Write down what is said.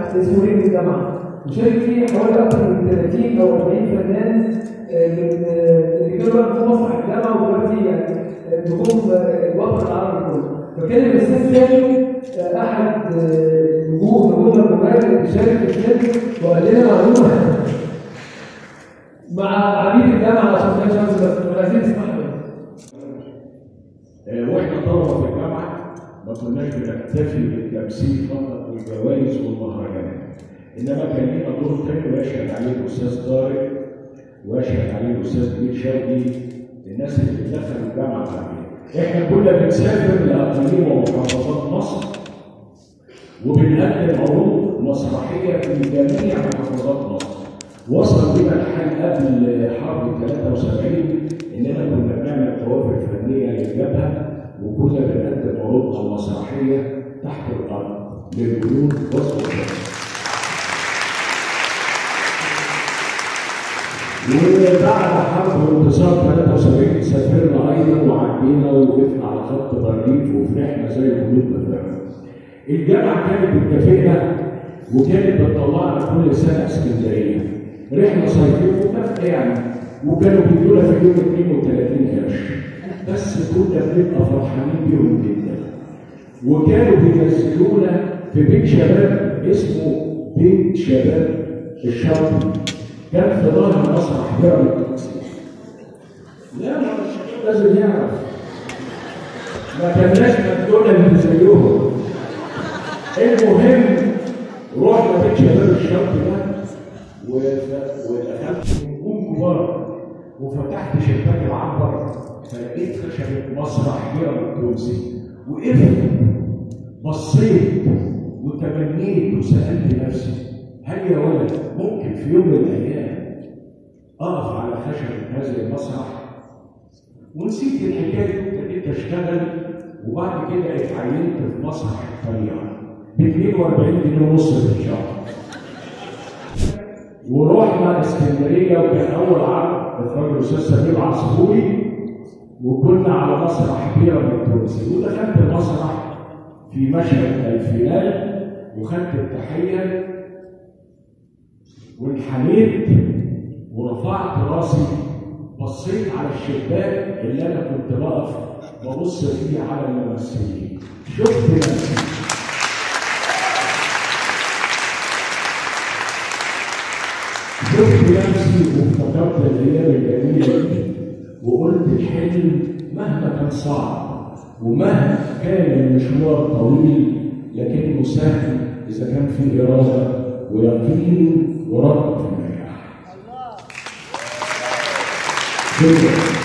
اسمه نجم الجامعه وشارك فيه حوالي اكثر من 30 او 40 فنان آه، من آه، اللي كانوا بقى في مسرح الجامعه ودلوقتي يعني آه، نجوم آه، الوطن العربي كله فكان الاستاذ سامي آه، احد آه، نجوم نجوم المبادئ اللي بيشارك في الفيلم وقال لنا معلومه مع عميد الجامعه عشان كان شمس بس كنا عايزين نسمعها آه، واحنا طلبه في الجامعه ما كناش بنكتفي بالتمثيل فقط والجوائز والمهرجانات انما كان لنا دور تاني ويشهد عليه الاستاذ طارق ويشهد عليه الاستاذ جميل شوقي الناس اللي دخلوا الجامعه بعدين احنا كنا بنسافر لاقاليم ومحافظات مصر وبنقدم عروض مسرحيه في جميع محافظات مصر وصل بنا الحال قبل حرب 73 اننا كنا بنعمل توافق فنيه للجبهه وكنا بنقدم عروضنا المسرحيه تحت الارض للجنود والسلطات. وبعد حرب انتصار 73 سافرنا ايضا وعدينا ووقفنا على خط بارليف وفرحنا زي الجنود بفرحنا. الجامعه كانت بتكافئنا وكانت بتطلعنا كل سنه اسكندريه رحله صيفيه مكافاه يعني وكانوا بيدونا في اليوم 32 قرش بس كنا بنبقى فرحانين بيهم جدا وكانوا بينزلونا في بيت شباب اسمه بيت شباب الشرقي كان في ظهر مسرح بيراميد التقسيم لا ما الشباب لازم يعرف ما كناش ماكدونالدز زيهم المهم رحنا بيت شباب الشرق ده وف- ودخلت نجوم كبار وفتحت شباك العنبر فلقيت خشبة مسرح بيراميد التونسي وقفت بصيت وتمنيت وسألت نفسي هل يا ولد ممكن في يوم من الأيام أقف على خشبة هذا المسرح ونسيت الحكايه ابتديت اشتغل وبعد كده اتعينت في مسرح الطليعه ب 42 جنيه ونص في الشهر ورحنا اسكندريه وكان اول عرض اخراج الاستاذ سمير عصفوري وكنا على مسرح بيراميد التونسي ودخلت المسرح في مشهد الفينال وخدت التحيه وانحنيت ورفعت راسي بصيت على الشباك اللي انا كنت بقف ببص فيه على الممثلين شفت نفسي شفت نفسي وافتكرت الايام الجميله دي وقلت الحلم مهما كان صعب ومهما كان المشوار طويل لكنه سهل اذا كان في اراده ويقين ورغبه في النجاح. شكرا